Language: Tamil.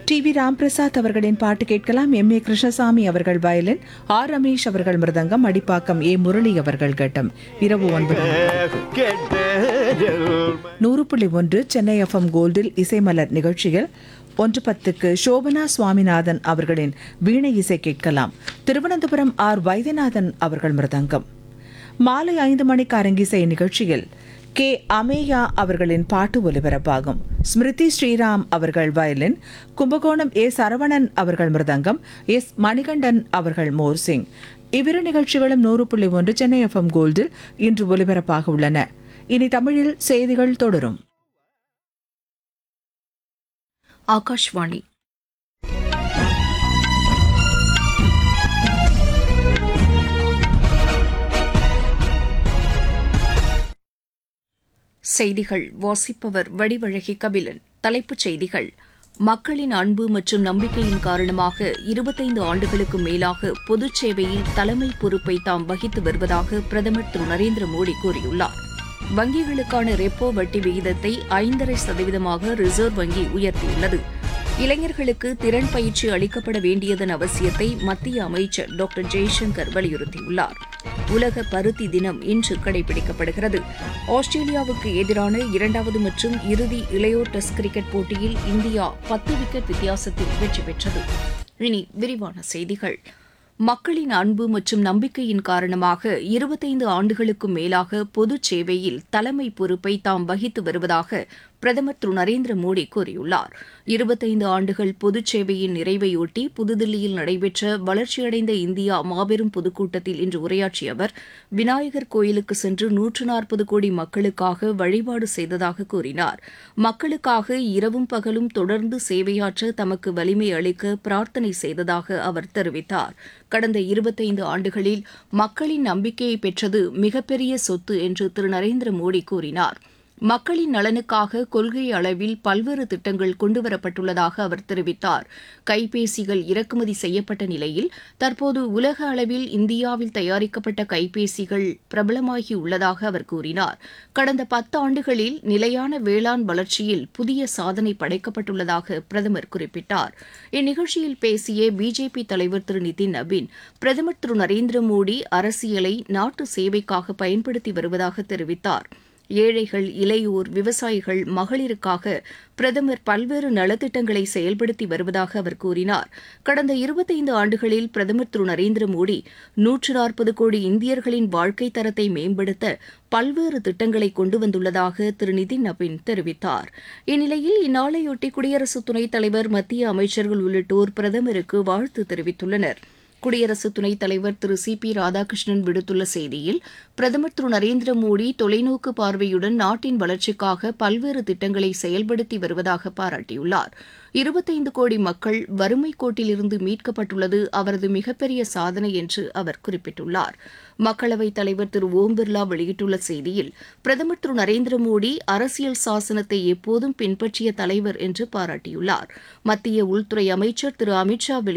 டி வி ராம்பிரசாத் அவர்களின் பாட்டு கேட்கலாம் எம் ஏ கிருஷ்ணசாமி அவர்கள் வயலின் ஆர் ரமேஷ் அவர்கள் மிருதங்கம் அடிப்பாக்கம் ஏ முரளி அவர்கள் கட்டம் இரவு ஒன்பது நூறு புள்ளி ஒன்று சென்னை எஃப்எம் கோல்டில் இசைமலர் நிகழ்ச்சியில் ஒன்று பத்துக்கு சோபனா சுவாமிநாதன் அவர்களின் வீணை இசை கேட்கலாம் திருவனந்தபுரம் ஆர் வைத்தியநாதன் அவர்கள் மிருதங்கம் மாலை ஐந்து மணிக்கு அரங்கிசை நிகழ்ச்சியில் கே அமேயா அவர்களின் பாட்டு ஒலிபரப்பாகும் ஸ்மிருதி ஸ்ரீராம் அவர்கள் வயலின் கும்பகோணம் ஏ சரவணன் அவர்கள் மிருதங்கம் எஸ் மணிகண்டன் அவர்கள் மோர்சிங் இவ்விரு நிகழ்ச்சிகளும் நூறு புள்ளி ஒன்று சென்னை எஃப்எம் கோல்டில் இன்று ஒலிபரப்பாக உள்ளன இனி தமிழில் செய்திகள் தொடரும் ஆகாஷ்வாணி செய்திகள் வாசிப்பவர் வடிவழகி கபிலன் தலைப்புச் செய்திகள் மக்களின் அன்பு மற்றும் நம்பிக்கையின் காரணமாக இருபத்தைந்து ஆண்டுகளுக்கு மேலாக பொதுச் சேவையில் தலைமை பொறுப்பை தாம் வகித்து வருவதாக பிரதமர் திரு நரேந்திர மோடி கூறியுள்ளார் வங்கிகளுக்கான ரெப்போ வட்டி விகிதத்தை ஐந்தரை சதவீதமாக ரிசர்வ் வங்கி உயர்த்தியுள்ளது இளைஞர்களுக்கு திறன் பயிற்சி அளிக்கப்பட வேண்டியதன் அவசியத்தை மத்திய அமைச்சர் டாக்டர் ஜெய்சங்கர் வலியுறுத்தியுள்ளார் உலக பருத்தி தினம் இன்று கடைபிடிக்கப்படுகிறது ஆஸ்திரேலியாவுக்கு எதிரான இரண்டாவது மற்றும் இறுதி இளையோர் டெஸ்ட் கிரிக்கெட் போட்டியில் இந்தியா பத்து விக்கெட் வித்தியாசத்தில் வெற்றி பெற்றது இனி விரிவான செய்திகள் மக்களின் அன்பு மற்றும் நம்பிக்கையின் காரணமாக இருபத்தைந்து ஆண்டுகளுக்கும் மேலாக பொதுச் சேவையில் தலைமை பொறுப்பை தாம் வகித்து வருவதாக பிரதமர் திரு நரேந்திர மோடி கூறியுள்ளார் இருபத்தைந்து ஆண்டுகள் பொதுச் சேவையின் நிறைவையொட்டி புதுதில்லியில் நடைபெற்ற வளர்ச்சியடைந்த இந்தியா மாபெரும் பொதுக்கூட்டத்தில் இன்று உரையாற்றிய அவர் விநாயகர் கோயிலுக்கு சென்று நூற்று நாற்பது கோடி மக்களுக்காக வழிபாடு செய்ததாக கூறினார் மக்களுக்காக இரவும் பகலும் தொடர்ந்து சேவையாற்ற தமக்கு வலிமை அளிக்க பிரார்த்தனை செய்ததாக அவர் தெரிவித்தார் கடந்த இருபத்தைந்து ஆண்டுகளில் மக்களின் நம்பிக்கையை பெற்றது மிகப்பெரிய சொத்து என்று திரு நரேந்திர மோடி கூறினார் மக்களின் நலனுக்காக கொள்கை அளவில் பல்வேறு திட்டங்கள் கொண்டுவரப்பட்டுள்ளதாக அவர் தெரிவித்தார் கைபேசிகள் இறக்குமதி செய்யப்பட்ட நிலையில் தற்போது உலக அளவில் இந்தியாவில் தயாரிக்கப்பட்ட கைபேசிகள் பிரபலமாகி உள்ளதாக அவர் கூறினார் கடந்த பத்து ஆண்டுகளில் நிலையான வேளாண் வளர்ச்சியில் புதிய சாதனை படைக்கப்பட்டுள்ளதாக பிரதமர் குறிப்பிட்டார் இந்நிகழ்ச்சியில் பேசிய பிஜேபி தலைவர் திரு நிதின் நபீன் பிரதமர் திரு நரேந்திர மோடி அரசியலை நாட்டு சேவைக்காக பயன்படுத்தி வருவதாக தெரிவித்தார் ஏழைகள் இளையோர் விவசாயிகள் மகளிருக்காக பிரதமர் பல்வேறு நலத்திட்டங்களை செயல்படுத்தி வருவதாக அவர் கூறினார் கடந்த இருபத்தைந்து ஆண்டுகளில் பிரதமர் திரு நரேந்திர மோடி நூற்று நாற்பது கோடி இந்தியர்களின் வாழ்க்கை தரத்தை மேம்படுத்த பல்வேறு திட்டங்களை கொண்டு வந்துள்ளதாக திரு நிதின் நபின் தெரிவித்தார் இந்நிலையில் இந்நாளையொட்டி குடியரசு துணைத் தலைவர் மத்திய அமைச்சர்கள் உள்ளிட்டோர் பிரதமருக்கு வாழ்த்து தெரிவித்துள்ளனா் குடியரசு துணைத் தலைவர் திரு சி பி ராதாகிருஷ்ணன் விடுத்துள்ள செய்தியில் பிரதமர் திரு நரேந்திர மோடி தொலைநோக்கு பார்வையுடன் நாட்டின் வளர்ச்சிக்காக பல்வேறு திட்டங்களை செயல்படுத்தி வருவதாக பாராட்டியுள்ளார் இருபத்தைந்து கோடி மக்கள் வறுமை கோட்டிலிருந்து மீட்கப்பட்டுள்ளது அவரது மிகப்பெரிய சாதனை என்று அவர் குறிப்பிட்டுள்ளார் மக்களவைத் தலைவர் திரு ஓம் பிர்லா வெளியிட்டுள்ள செய்தியில் பிரதமர் திரு நரேந்திர மோடி அரசியல் சாசனத்தை எப்போதும் பின்பற்றிய தலைவர் என்று பாராட்டியுள்ளார் மத்திய உள்துறை அமைச்சர் திரு அமித் ஷா